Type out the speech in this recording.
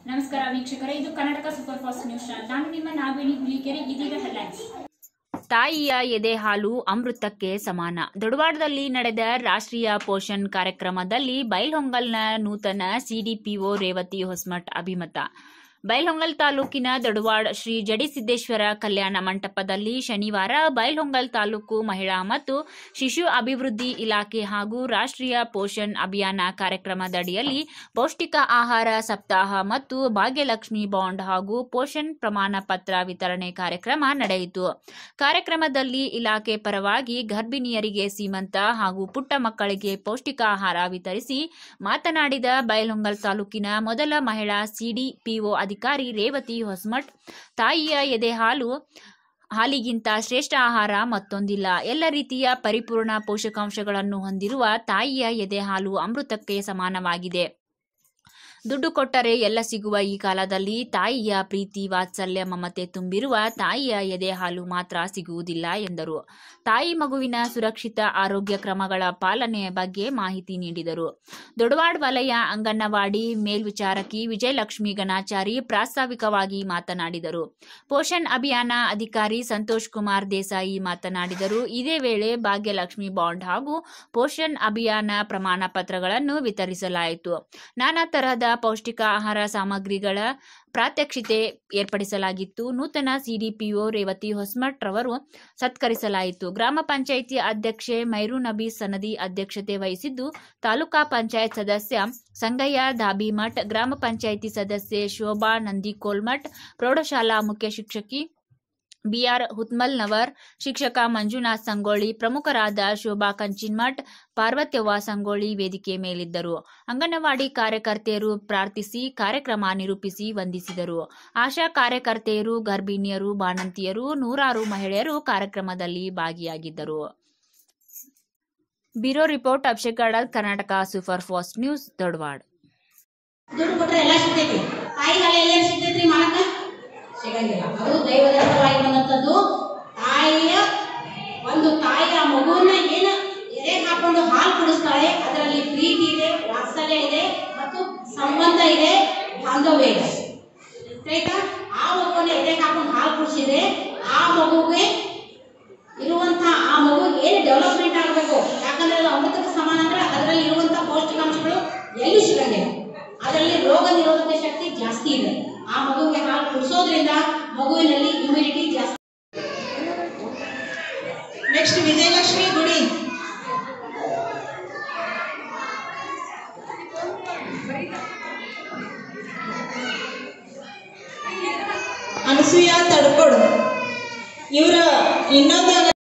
ನಮಸ್ಕಾರ ವೀಕ್ಷಕರೇ ಇದು Karnataka super fast news channel ನಾನು ನಿಮ್ಮ ನಾಗವೇಣಿ ಹುಲಿಕೆರೆ ಇದೀಗ ಹೆಡ್ಲೈನ್ಸ್ ತಾಯಿಯ ಎದೆ ಹಾಲು ಅಮೃತಕ್ಕೆ ಸಮಾನ ದೊಡವಾಡದಲ್ಲಿ ನಡೆದ ರಾಷ್ಟ್ರೀಯ ಪೋಷಣ್ ಕಾರ್ಯಕ್ರಮದಲ್ಲಿ ಬೈಲ್ಹೊಂಗಲ್ನ ನೂತನ ಸಿಡಿಪಿಒ ರೇವತಿ ಹೊಸ್ಮಠ್ ಅಭಿಮತ ಬೈಲ್ಹೊಂಗಲ್ ತಾಲೂಕಿನ ದೊಡವಾಡ್ ಶ್ರೀ ಜಡಿಸಿದ್ದೇಶ್ವರ ಕಲ್ಯಾಣ ಮಂಟಪದಲ್ಲಿ ಶನಿವಾರ ಬೈಲ್ಹೊಂಗಲ್ ತಾಲೂಕು ಮಹಿಳಾ ಮತ್ತು ಶಿಶು ಅಭಿವೃದ್ಧಿ ಇಲಾಖೆ ಹಾಗೂ ರಾಷ್ಟ್ರೀಯ ಪೋಷಣ್ ಅಭಿಯಾನ ಕಾರ್ಯಕ್ರಮದಡಿಯಲ್ಲಿ ಪೌಷ್ಟಿಕ ಆಹಾರ ಸಪ್ತಾಹ ಮತ್ತು ಭಾಗ್ಯಲಕ್ಷ್ಮಿ ಬಾಂಡ್ ಹಾಗೂ ಪೋಷಣ್ ಪ್ರಮಾಣ ಪತ್ರ ವಿತರಣೆ ಕಾರ್ಯಕ್ರಮ ನಡೆಯಿತು ಕಾರ್ಯಕ್ರಮದಲ್ಲಿ ಇಲಾಖೆ ಪರವಾಗಿ ಗರ್ಭಿಣಿಯರಿಗೆ ಸೀಮಂತ ಹಾಗೂ ಪುಟ್ಟ ಮಕ್ಕಳಿಗೆ ಪೌಷ್ಟಿಕ ಆಹಾರ ವಿತರಿಸಿ ಮಾತನಾಡಿದ ಬೈಲಹೊಂಗಲ್ ತಾಲೂಕಿನ ಮೊದಲ ಮಹಿಳಾ ಸಿಡಿಪಿಒ ಅಧಿಕಾರಿ ರೇವತಿ ಹೊಸ್ಮಠ್ ತಾಯಿಯ ಎದೆ ಹಾಲು ಹಾಲಿಗಿಂತ ಶ್ರೇಷ್ಠ ಆಹಾರ ಮತ್ತೊಂದಿಲ್ಲ ಎಲ್ಲ ರೀತಿಯ ಪರಿಪೂರ್ಣ ಪೋಷಕಾಂಶಗಳನ್ನು ಹೊಂದಿರುವ ತಾಯಿಯ ಎದೆ ಹಾಲು ಅಮೃತಕ್ಕೆ ಸಮಾನವಾಗಿದೆ ದುಡ್ಡು ಕೊಟ್ಟರೆ ಎಲ್ಲ ಸಿಗುವ ಈ ಕಾಲದಲ್ಲಿ ತಾಯಿಯ ಪ್ರೀತಿ ವಾತ್ಸಲ್ಯ ಮಮತೆ ತುಂಬಿರುವ ತಾಯಿಯ ಎದೆ ಹಾಲು ಮಾತ್ರ ಸಿಗುವುದಿಲ್ಲ ಎಂದರು ತಾಯಿ ಮಗುವಿನ ಸುರಕ್ಷಿತ ಆರೋಗ್ಯ ಕ್ರಮಗಳ ಪಾಲನೆಯ ಬಗ್ಗೆ ಮಾಹಿತಿ ನೀಡಿದರು ದೊಡವಾಡ್ ವಲಯ ಅಂಗನವಾಡಿ ಮೇಲ್ವಿಚಾರಕಿ ವಿಜಯಲಕ್ಷ್ಮಿ ಗಣಾಚಾರಿ ಪ್ರಾಸ್ತಾವಿಕವಾಗಿ ಮಾತನಾಡಿದರು ಪೋಷಣ್ ಅಭಿಯಾನ ಅಧಿಕಾರಿ ಸಂತೋಷ್ ಕುಮಾರ್ ದೇಸಾಯಿ ಮಾತನಾಡಿದರು ಇದೇ ವೇಳೆ ಭಾಗ್ಯಲಕ್ಷ್ಮಿ ಬಾಂಡ್ ಹಾಗೂ ಪೋಷಣ್ ಅಭಿಯಾನ ಪ್ರಮಾಣ ಪತ್ರಗಳನ್ನು ವಿತರಿಸಲಾಯಿತು ನಾನಾ ತರಹದ ಪೌಷ್ಟಿಕ ಆಹಾರ ಸಾಮಗ್ರಿಗಳ ಪ್ರಾತ್ಯಕ್ಷಿತೆ ಏರ್ಪಡಿಸಲಾಗಿತ್ತು ನೂತನ ಸಿಡಿಪಿಒ ರೇವತಿ ಹೊಸ್ಮಠ್ ರವರು ಸತ್ಕರಿಸಲಾಯಿತು ಗ್ರಾಮ ಪಂಚಾಯಿತಿ ಅಧ್ಯಕ್ಷೆ ಮೈರು ನಬಿ ಸನದಿ ಅಧ್ಯಕ್ಷತೆ ವಹಿಸಿದ್ದು ತಾಲೂಕಾ ಪಂಚಾಯತ್ ಸದಸ್ಯ ಸಂಗಯ್ಯ ದಾಬಿಮಠ್ ಗ್ರಾಮ ಪಂಚಾಯಿತಿ ಸದಸ್ಯೆ ಶೋಭಾ ನಂದಿಕೋಲ್ಮಠ್ ಪ್ರೌಢಶಾಲಾ ಮುಖ್ಯ ಶಿಕ್ಷಕಿ ಬಿಆರ್ ಹುತ್ಮಲ್ನವರ್ ಶಿಕ್ಷಕ ಮಂಜುನಾಥ್ ಸಂಗೋಳಿ ಪ್ರಮುಖರಾದ ಶೋಭಾ ಕಂಚಿನ್ಮಠ್ ಪಾರ್ವತ್ಯವ್ವ ಸಂಗೋಳಿ ವೇದಿಕೆ ಮೇಲಿದ್ದರು ಅಂಗನವಾಡಿ ಕಾರ್ಯಕರ್ತೆಯರು ಪ್ರಾರ್ಥಿಸಿ ಕಾರ್ಯಕ್ರಮ ನಿರೂಪಿಸಿ ವಂದಿಸಿದರು ಆಶಾ ಕಾರ್ಯಕರ್ತೆಯರು ಗರ್ಭಿಣಿಯರು ಬಾಣಂತಿಯರು ನೂರಾರು ಮಹಿಳೆಯರು ಕಾರ್ಯಕ್ರಮದಲ್ಲಿ ಭಾಗಿಯಾಗಿದ್ದರು bureau report Abhishek Karnataka super fast news Dodwad ದುಡ್ಡು ಕೊಟ್ರೆ ಎಲ್ಲ ಸಿಗ್ತೈತಿ ತಾಯಿ ಹಾಲು ಎಲ್ಲೆಲ್ಲಿ ಸಿಗ್ತೈತ್ರಿ ಮಾಡಕ್ಕ ಸಿಗಂಗಿಲ್ಲ ಅದು ದೈವದತ್ತವಾಗಿ ಬಂದಂಥದ್ದು ತಾಯಿಯ ಒಂದು ತಾಯಿಯ ಮಗುವನ್ನ ಏನು ಎದೆ ಹಾಕೊಂಡು ಹಾಲು ಕುಡಿಸ್ತಾಳೆ ಅದರಲ್ಲಿ ಪ್ರೀತಿ ಇದೆ ವಾತ್ಸಲ್ಯ ಇದೆ ಮತ್ತು ಸಂಬಂಧ ಇದೆ ಬಾಂಧವ್ಯ ಇದೆ ಆಯ್ತಾ ಆ ಮಗುವನ್ನ ಎದೆ ಹಾಕೊಂಡು ಹಾಲು ಕುಡಿಸಿದ್ರೆ ಆ ಮಗುಗೆ ಇರುವಂತ ಆ ಮಗು ಏನು ಡೆವಲಪ್ಮೆಂಟ್ ಆಗಬೇಕು ಯಾಕಂದ್ರೆ ಅದು ಅಮೃತಕ್ಕೆ ಸಮಾನ ಅಂದ್ರೆ ಅದರಲ್ಲಿ ಇರುವಂತ ಪೌಷ್ಟಿಕಾಂಶಗಳು ಎಲ್ಲಿ ಸಿಗಂಗಿಲ್ಲ ಅದರಲ್ಲಿ ರೋಗ ನಿರೋಧಕ ಶಕ್ತಿ ಜಾಸ್ತಿ ಇದೆ ಆ ಮಗುವಿಗೆ ಹಾಲು ಕುಡಿಸೋದ್ರಿಂದ ಮಗುವಿನಲ್ಲಿ ಇಮ್ಯುನಿಟಿ ಜಾಸ್ತಿ ನೆಕ್ಸ್ಟ್ ವಿಜಯಲಕ್ಷ್ಮಿ ಗುಡಿ ಅನಸೂಯ ತಡ್ಕೊಡು ಇವರ ಇನ್ನೊಂದು